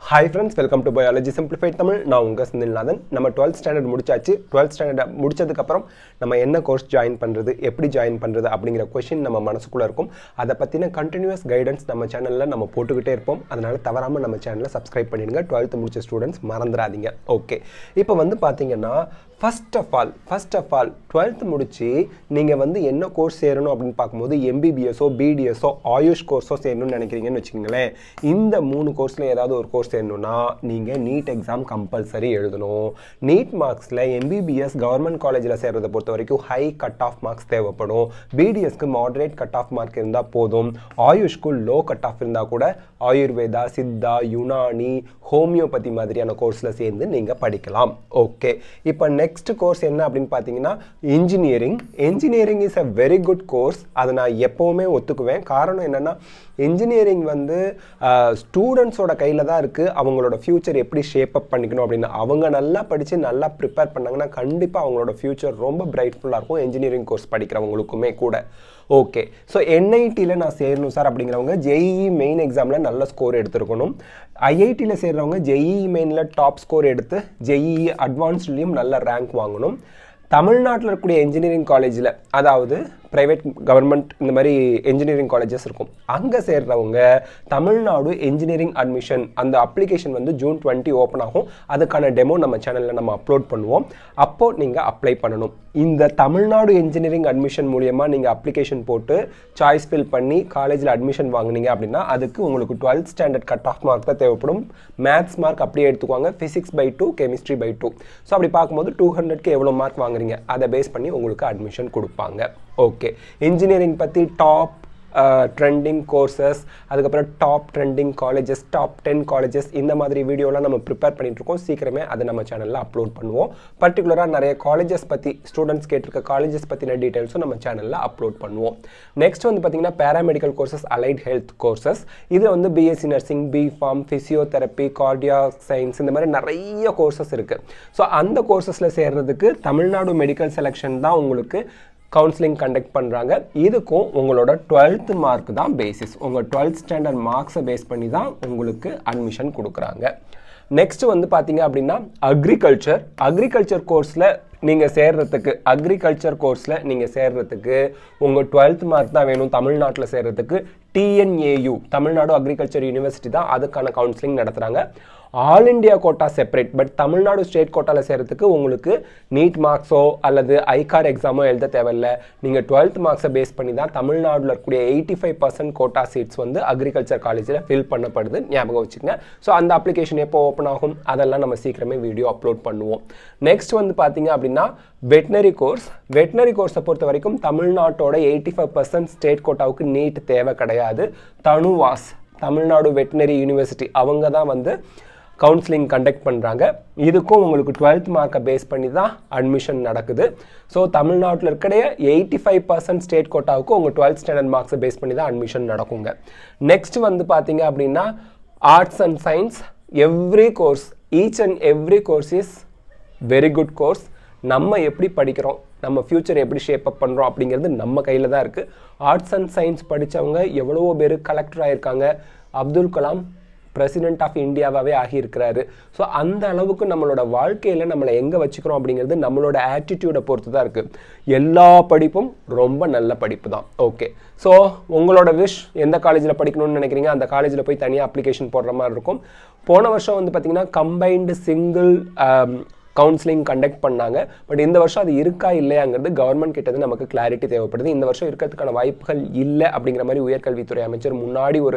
hi friends welcome to biology simplified Tamil நான் உங்கள் செந்தில்நாதன் நம்ம டுவெல்த் ஸ்டாண்டர்ட் முடிச்சாச்சு டுவெல்த் ஸ்டாண்டர்ட் முடிச்சதுக்கப்புறம் நம்ம என்ன கோர்ஸ் ஜாயின் பண்ணுறது எப்படி ஜாயின் பண்ணுறது அப்படிங்கிற கொஷின் நம்ம மனசுக்குள்ளே இருக்கும் அதை பற்றின கண்டினியூஸ் கைடன்ஸ் நம்ம சேனலில் நம்ம போட்டுக்கிட்டே இருப்போம் அதனால் தவறாமல் நம்ம சேனலை சப்ஸ்கிரைப் பண்ணிடுங்க டுவெல்த் முடிச்ச ஸ்டூடெண்ட்ஸ் மறந்துடாதீங்க ஓகே இப்போ வந்து பார்த்தீங்கன்னா first of all first of all twelfth முடிச்சு நீங்கள் வந்து என்ன கோர்ஸ் சேரணும் அப்படின்னு பார்க்கும்போது எம்பிபிஎஸோ பிடிஎஸோ ஆயுஷ் கோர்ஸோ சேரணும்னு நினைக்கிறீங்கன்னு வச்சுக்கோங்களேன் இந்த மூணு கோர்ஸில் ஏதாவது ஒரு கோர்ஸ் சேரணும்னா நீங்கள் நீட் எக்ஸாம் கம்பல்சரி எழுதணும் நீட் மார்க்ஸில் எம்பிபிஎஸ் கவர்மெண்ட் காலேஜில் சேர்றதை பொறுத்த வரைக்கும் ஹை கட் ஆஃப் மார்க்ஸ் தேவைப்படும் பிடிஎஸ்க்கு மாடரேட் கட் ஆஃப் மார்க் இருந்தால் போதும் ஆயுஷ்க்கு லோ கட் ஆஃப் இருந்தால் கூட ஆயுர்வேதா சித்தா யுனானி ஹோமியோபதி மாதிரியான கோர்ஸில் சேர்ந்து நீங்கள் படிக்கலாம் ஓகே இப்போ நெக்ஸ்ட் கோர்ஸ் என்ன அப்படின்னு பார்த்தீங்கன்னா engineering engineering is a very good course அதை நான் எப்போவுமே ஒத்துக்குவேன் காரணம் என்னென்னா இன்ஜினியரிங் வந்து ஸ்டூடெண்ட்ஸோட கையில் தான் இருக்குது அவங்களோட ஃப்யூச்சர் எப்படி ஷேப் அப் பண்ணிக்கணும் அப்படின்னு அவங்க நல்லா படித்து நல்லா ப்ரிப்பேர் பண்ணாங்கன்னா கண்டிப்பாக அவங்களோட ஃப்யூச்சர் ரொம்ப பிரைட்ஃபுல்லாக இருக்கும் இன்ஜினியரிங் கோர்ஸ் படிக்கிறவங்களுக்குமே கூட ஓகே ஸோ என்ஐடியில் நான் சேரணும் சார் அப்படிங்கிறவங்க ஜேஇஇ மெயின் எக்ஸாமில் நல்ல ஸ்கோர் எடுத்துருக்கணும் ஐஐடியில் சேர்றவங்க ஜேஇஇ மெயினில் டாப் ஸ்கோர் எடுத்து ஜேஇஇ அட்வான்ஸ்ட்லேயும் நல்ல ரேங்க் வாங்கணும் தமிழ்நாட்டில் இருக்கக்கூடிய இன்ஜினியரிங் காலேஜில் அதாவது ப்ரைவேட் கவர்மெண்ட் இந்த மாதிரி இன்ஜினியரிங் காலேஜஸ் இருக்கும் அங்கே சேர்றவங்க தமிழ்நாடு இன்ஜினியரிங் அட்மிஷன் அந்த அப்ளிகேஷன் வந்து ஜூன் டுவெண்ட்டி ஓப்பன் ஆகும் அதுக்கான டெமோ நம்ம சேனலில் நம்ம அப்லோட் பண்ணுவோம் அப்போது நீங்கள் அப்ளை பண்ணணும் இந்த தமிழ்நாடு இன்ஜினியரிங் அட்மிஷன் மூலியமாக நீங்கள் அப்ளிகேஷன் போட்டு சாய்ஸ் ஃபில் பண்ணி காலேஜில் அட்மிஷன் வாங்குனீங்க அப்படின்னா அதுக்கு உங்களுக்கு twelfth standard cut off mark தான் தேவைப்படும் மேத்ஸ் மார்க் அப்படியே எடுத்துக்குவாங்க physics by two chemistry by two so அப்படி பார்க்கும்போது டூ ஹண்ட்ரட்க்கு எவ்வளோ மார்க் வாங்குறீங்க அதை பேஸ் பண்ணி உங்களுக்கு அட்மிஷன் கொடுப்பாங்க ஓகே இன்ஜினியரிங் பற்றி டாப் ட்ரெண்டிங் கோர்சஸ் அதுக்கப்புறம் top trending colleges top ten colleges இந்த மாதிரி வீடியோலாம் நம்ம ப்ரிப்பேர் பண்ணிட்டுருக்கோம் சீக்கிரமே அதை நம்ம சேனலில் அப்லோட் பண்ணுவோம் பர்டிகுலராக நிறைய காலேஜஸ் பற்றி ஸ்டூடெண்ட்ஸ் கேட்டிருக்க காலேஜஸ் பற்றின டீட்டெயில்ஸும் நம்ம சேனலில் அப்லோட் பண்ணுவோம் நெக்ஸ்ட் வந்து பார்த்தீங்கன்னா paramedical courses allied health courses இதில் வந்து BSc nursing B pharm physiotherapy cardiac science இந்த மாதிரி நிறைய கோர்சஸ் இருக்குது ஸோ அந்த கோர்சஸில் சேர்றதுக்கு தமிழ்நாடு மெடிக்கல் செலெக்ஷன் தான் உங்களுக்கு கவுன்சிலிங் கண்டக்ட் பண்ணுறாங்க இதுக்கும் உங்களோட டுவெல்த் மார்க் தான் பேசிஸ் உங்கள் டுவெல்த் ஸ்டாண்டர்ட் மார்க்ஸை பேஸ் பண்ணி தான் உங்களுக்கு அட்மிஷன் கொடுக்குறாங்க நெக்ஸ்ட் வந்து பார்த்தீங்க அப்படின்னா அக்ரிகல்ச்சர் அக்ரிகல்ச்சர் கோர்ஸில் நீங்கள் சேர்றதுக்கு அக்ரிகல்ச்சர் கோர்ஸில் நீங்கள் சேர்றதுக்கு உங்கள் டுவெல்த் மார்க் தான் வேணும் தமிழ்நாட்டில் சேர்றதுக்கு டிஎன்ஏயு தமிழ்நாடு அக்ரிகல்ச்சர் யூனிவர்சிட்டி தான் அதுக்கான கவுன்சிலிங் நடத்துகிறாங்க all India quota separate but Tamil Nadu state கோட்டாவில் சேர்கிறதுக்கு உங்களுக்கு நீட் மார்க்ஸோ அல்லது ஐகார் எக்ஸாமோ எழுத தேவையில்ல நீங்கள் டுவெல்த் மார்க்ஸை பேஸ் பண்ணி தான் தமிழ்நாட்டில் இருக்கக்கூடிய eighty five percent quota seats வந்து அக்ரிகல்ச்சர் காலேஜில் ஃபில் பண்ணப்படுது ஞாபகம் வச்சுக்கோங்க ஸோ அந்த அப்ளிகேஷன் எப்போ ஓப்பன் ஆகும் அதெல்லாம் நம்ம சீக்கிரமே வீடியோ அப்லோட் பண்ணுவோம் நெக்ஸ்ட் வந்து பார்த்தீங்க அப்படின்னா வெட்னரி கோர்ஸ் வெட்னரி கோர்ஸை பொறுத்த வரைக்கும் தமிழ்நாட்டோட எயிட்டி ஃபைவ் பர்சன்ட் ஸ்டேட் கோட்டாவுக்கு நீட் தேவை கிடையாது தனுவாஸ் தமிழ்நாடு வெட்டினரி யூனிவர்சிட்டி அவங்க தான் வந்து கவுன்சிலிங் கண்டக்ட் பண்ணுறாங்க இதுக்கும் உங்களுக்கு டுவெல்த் மார்க்கை பேஸ் பண்ணி தான் அட்மிஷன் நடக்குது ஸோ தமிழ்நாட்டில் இருக்கிற எயிட்டி ஃபைவ் பர்சன்ட் ஸ்டேட் கோட்டாவுக்கு உங்கள் டுவெல்த் ஸ்டாண்டர்ட் மார்க்ஸை பேஸ் பண்ணி தான் அட்மிஷன் நடக்குங்க நெக்ஸ்ட் வந்து பார்த்தீங்க அப்படின்னா arts and science every course each and every course is very good course நம்ம எப்படி படிக்கிறோம் நம்ம ஃப்யூச்சர் எப்படி ஷேப் அப் பண்ணுறோம் அப்படிங்கிறது நம்ம கையில் தான் இருக்குது ஆர்ட்ஸ் அண்ட் சயின்ஸ் படித்தவங்க எவ்வளவோ பேர் கலெக்டர் ஆகியிருக்காங்க அப்துல் கலாம் பிரசிடென்ட் ஆஃப் இந்தியாவாகவே ஆகியிருக்கிறாரு ஸோ அந்த அளவுக்கு நம்மளோட வாழ்க்கையில் நம்மளை எங்கே வச்சுக்கிறோம் அப்படிங்கிறது நம்மளோட ஆட்டிடியூடை பொறுத்து தான் இருக்குது எல்லா படிப்பும் ரொம்ப நல்ல படிப்பு தான் ஓகே ஸோ உங்களோட விஷ் எந்த காலேஜில் படிக்கணும்னு நினைக்கிறீங்க அந்த காலேஜில் போய் தனியாக அப்ளிகேஷன் போடுற மாதிரி இருக்கும் போன வருஷம் வந்து பார்த்திங்கன்னா கம்பைன்டு சிங்கிள் கவுன்சிலிங் கண்டக்ட் பண்ணாங்க பட் இந்த வருஷம் அது இருக்கா இல்லையாங்கிறது கவர்மெண்ட் கிட்ட நமக்கு கிளாரிட்டி தேவைப்படுது இந்த வருஷம் இருக்கிறதுக்கான வாய்ப்புகள் இல்லை அப்படிங்கிற மாதிரி உயர்கல்வித்துறை அமைச்சர் முன்னாடி ஒரு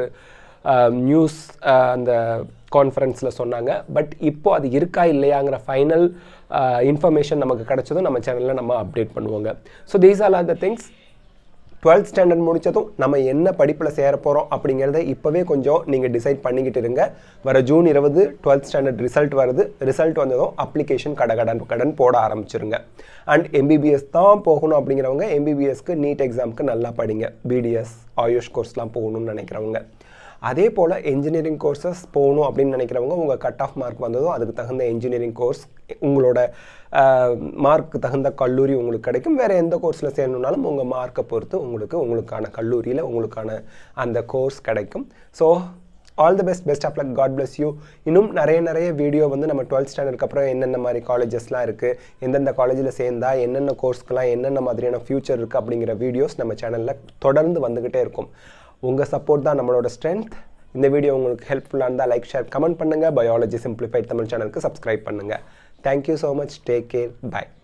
நியூஸ் அந்த கான்ஃபரன்ஸில் சொன்னாங்க பட் இப்போ அது இருக்கா இல்லையாங்கிற ஃபைனல் இன்ஃபர்மேஷன் நமக்கு கிடைச்சதும் நம்ம சேனலில் நம்ம அப்டேட் பண்ணுவோங்க so these all are the things twelfth standard முடித்ததும் நம்ம என்ன படிப்பில் சேர போகிறோம் அப்படிங்கிறத இப்போவே கொஞ்சம் நீங்கள் டிசைட் பண்ணிக்கிட்டு இருங்க வர ஜூன் இருபது டுவெல்த் ஸ்டாண்டர்ட் ரிசல்ட் வருது ரிசல்ட் வந்ததும் அப்ளிகேஷன் கடகடன் கடன் போட ஆரம்பிச்சிருங்க அண்ட் எம்பிபிஎஸ் தான் போகணும் அப்படிங்கிறவங்க எம்பிபிஎஸ்க்கு நீட் எக்ஸாமுக்கு நல்லா படிங்க பிடிஎஸ் ஆயுஷ் கோர்ஸ்லாம் போகணும்னு நினைக்கிறவங்க அதே போல் இன்ஜினியரிங் கோர்சஸ் போகணும் அப்படின்னு நினைக்கிறவங்க உங்கள் கட் ஆஃப் மார்க் வந்ததும் அதுக்கு தகுந்த இன்ஜினியரிங் கோர்ஸ் உங்களோட மார்க்கு தகுந்த கல்லூரி உங்களுக்கு கிடைக்கும் வேறு எந்த கோர்ஸில் சேரணுன்னாலும் உங்கள் மார்க்கை பொறுத்து உங்களுக்கு உங்களுக்கான கல்லூரியில் உங்களுக்கான அந்த கோர்ஸ் கிடைக்கும் so all the best best of luck God bless you இன்னும் நிறைய நிறைய வீடியோ வந்து நம்ம டுவெல்த் ஸ்டாண்டர்டுக்கு அப்புறம் என்னென்ன மாதிரி காலேஜஸ்லாம் இருக்குது எந்தெந்த காலேஜில் சேர்ந்தா என்னென்ன கோர்ஸ்க்கெலாம் என்னென்ன மாதிரியான ஃபியூச்சர் இருக்குது அப்படிங்கிற வீடியோஸ் நம்ம சேனலில் தொடர்ந்து வந்துக்கிட்டே இருக்கும் உங்கள் சப்போர்ட் தான் நம்மளோட ஸ்ட்ரென்த் இந்த வீடியோ உங்களுக்கு ஹெல்ப்ஃபுல்லாக இருந்தால் லைக் ஷேர் கமெண்ட் பண்ணுங்கள் பயாலஜி சிம்பிளிஃபைட் தமிழ் சேனலுக்கு சப்ஸ்கிரைப் பண்ணுங்கள் thank you so much take care by